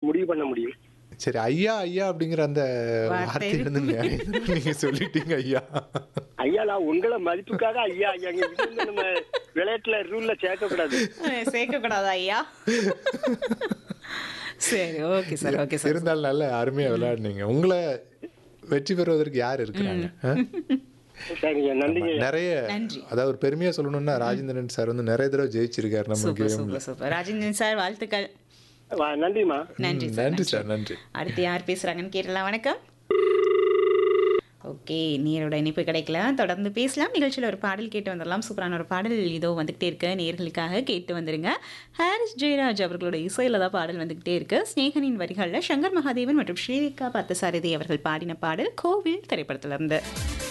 முடிவு பண்ண முடியும் சரி ஐயா ஐயா அப்படிங்கிற அந்த வார்த்தை. வார்த்தையில இருந்து நிறைய தடவை நீங்க சொல்லிட்டீங்க ஐயா ஐயா நான் உங்களை மதிப்புக்காக ஐயா ஐயாங்க இது வந்து நம்ம விளையாட்டுல ரூல்ல சேர்க்கக்கூடாது சேர்க்க கூடாதா ஐயா சரி ஓகே சார் ஓகே சார் இருந்தாலும் நல்ல அருமையா விளையாடுனீங்க உங்களை வெற்றி பெறுவதற்கு யார் இருக்கிறாங்க ஆ? சரிங்க நன்றிங்க நிறைய நன்றி. அதாவது ஒரு பெருமையா சொல்லணும்னா ராஜேந்திரன் சார் வந்து நிறைய தடவை ஜெயிச்சிருக்காரு நம்ம சூப்பர் கேம்ல சூப்பர் சூப்பர் ராஜேந்திரன் சார் வாழ்த்துக்கள் வா- நன்றிம்மா நன்றி சார் நன்றி சார் நன்றி அடுத்து யார் பேசுறாங்கன்னு கேட்டலாம் வணக்கம் ஓகே நீரோட இணைப்பு கிடைக்கல தொடர்ந்து பேசலாம் நிகழ்ச்சியில் ஒரு பாடல் கேட்டு வந்துடலாம் சூப்பரான ஒரு பாடல் இதோ வந்துகிட்டே இருக்கு நேர்களுக்காக கேட்டு வந்துருங்க ஹாரிஸ் ஜெயராஜ் அவர்களோட இசையில் தான் பாடல் வந்துகிட்டே இருக்கு ஸ்நேகனின் வரிகளில் சங்கர் மகாதேவன் மற்றும் ஸ்ரீரேகா பார்த்தசாரதி அவர்கள் பாடின பாடல் கோவில் திரைப்படத்திலிருந்து